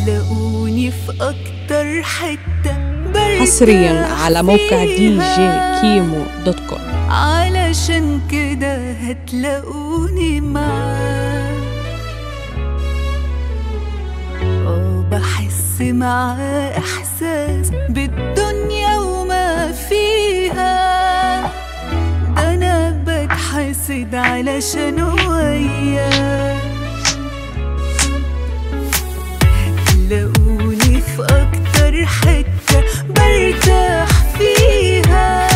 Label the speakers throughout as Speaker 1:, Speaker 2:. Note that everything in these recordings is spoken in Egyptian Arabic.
Speaker 1: هتلاقوني في أكتر حتة برتاح
Speaker 2: حصريا على موقع دي جي
Speaker 1: فيها.
Speaker 2: كيمو دوت كوم
Speaker 1: علشان كده هتلاقوني معاه اه بحس معاه احساس بالدنيا وما فيها ده انا بتحسد علشان وياه هتلاقوني في اكتر حتة برتاح فيها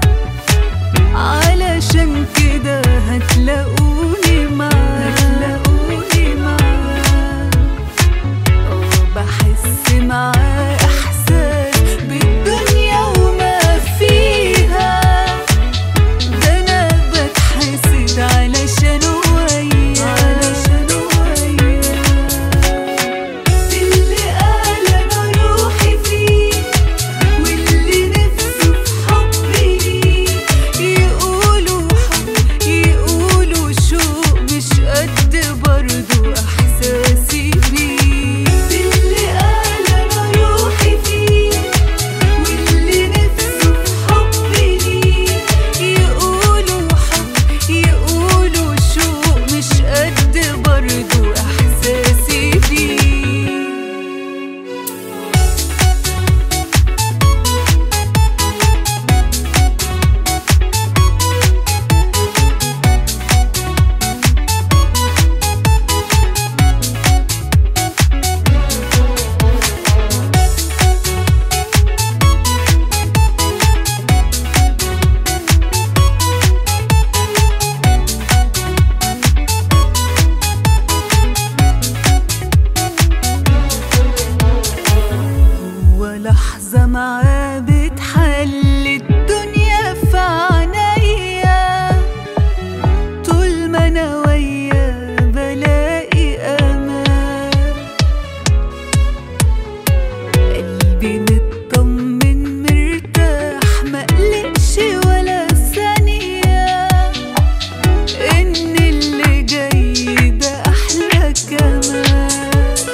Speaker 1: علشان كده هتلاقوني معاه هتلاقوني معاه اه بحس معاه احساس بالدنيا وما فيها ده انا بتحسد علشان وياه علشان وياه اللي قال انا روحي فيه واللي نفسه في حبي ليه يقولوا حب يقولوا شوق مش قد برضو احساسي بيه اللي قال انا روحي فيه واللي نفسه في حبي ليه يقولوا حب يقولوا شوق مش قد برضو احساسي بيه ولحظة معاه بتحل الدنيا في عينيا طول ما انا وياه بلاقي امان قلبي مطمن مرتاح مقلقش ولا ثانية ان اللي جاي ده احلى كمان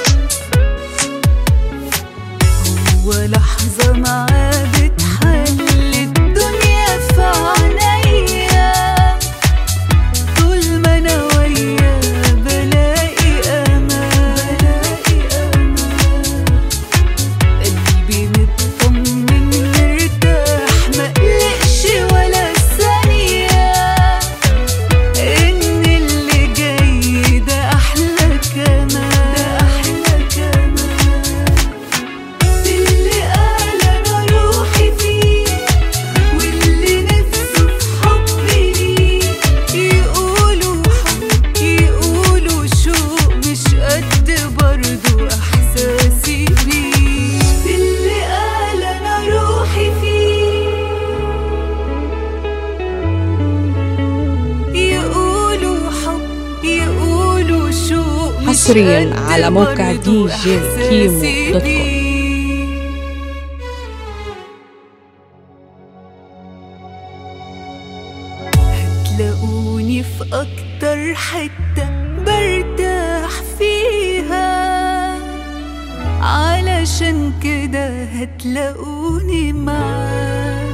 Speaker 1: ولحظة معاه بتحل الدنيا في عينيا طول ما أنا وياه بلاقي أمان بلاقي أمان قلبي مطمن مرتاح مقلقش ولا ثانية إن اللي جاي ده أحلى كمان ده أحلى كمان اللي قال انا روحي فيه واللي نفسه في حبي ليه يقولوا حب يقولوا شوق مش قد برضو احساسي بيه اللي قال انا روحي فيه يقولوا حب يقولوا شوق مش
Speaker 2: حصرياً
Speaker 1: قد
Speaker 2: على موقع
Speaker 1: برضو
Speaker 2: دي جي كيمو
Speaker 1: إحساسي
Speaker 2: دوت كوم.
Speaker 1: بيه. هتلاقوني في أكتر حتة برتاح فيها علشان كده هتلاقوني معاه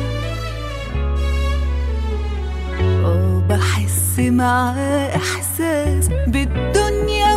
Speaker 1: اه بحس معاه إحساس بالدنيا